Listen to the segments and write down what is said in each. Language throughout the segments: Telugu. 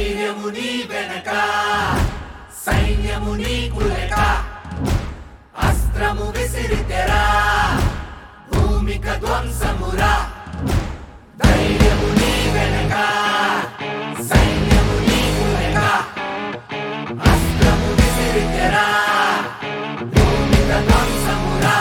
ధైర్యము నీ వెనక సైన్యము నీ కులక అస్త్రము విసిరితెరా భూమిక ధ్వంసమురా ధైర్యము నీ వెనక సైన్యము నీ కులక అస్త్రము విసిరితెరా భూమిక ధ్వంసమురా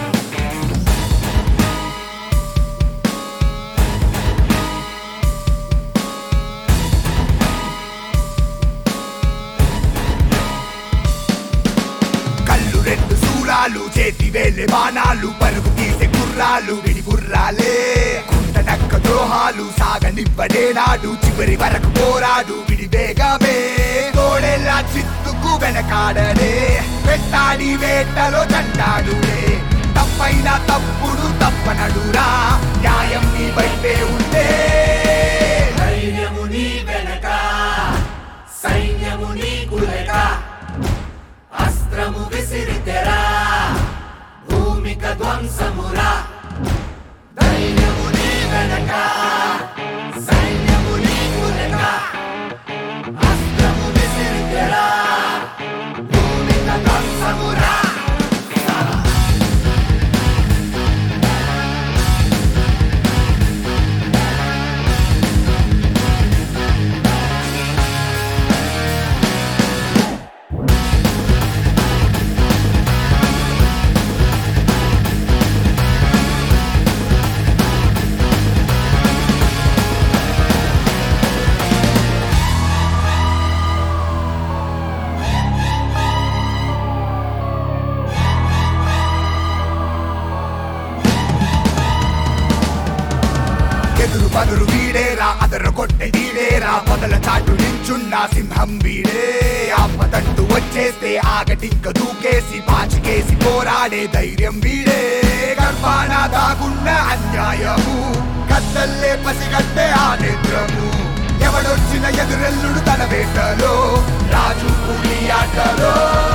కళ్ళు రెండు శూలాలు చేతి వేలే బాణాలు పరుగు తీసే గుర్రాలు విడి గుర్రాలే కుంట నక్క ద్రోహాలు సాగనివ్వడే నాడు చివరి వరకు పోరాడు విడి వేగమే తోడేలా చిత్తుకు వెనకాడనే పెట్టాడి వేటలో చంటాడులే తప్పైన తప్పుడు తప్పనడురా న్యాయం నీ వైపే ఉంటే ధైర్యము నీ వెనక సైన్యము నీ కులక అస్త్రము విసిరితెరా భూమిక ధ్వంసమురా ధైర్యము నీ వెనక సైన్యము నీ కులక అస్త్రము విసిరితెరా భూమిక ధ్వంసమురా ఎదురు పదురు వీడేరా అదరు కొట్టే వీడేరా పొదల చాటు నించున్న సింహం వీడే ఆపదంటూ వచ్చేస్తే ఆగటింక దూకేసి పాచికేసి పోరాడే ధైర్యం వీడే గర్భాన దాగున్న అన్యాయము కత్తల్లే పసిగట్టే ఆ నేత్రము ఎవడొచ్చిన ఎదురెల్లుడు తన వేటలో రాజు కూలి ఆటలో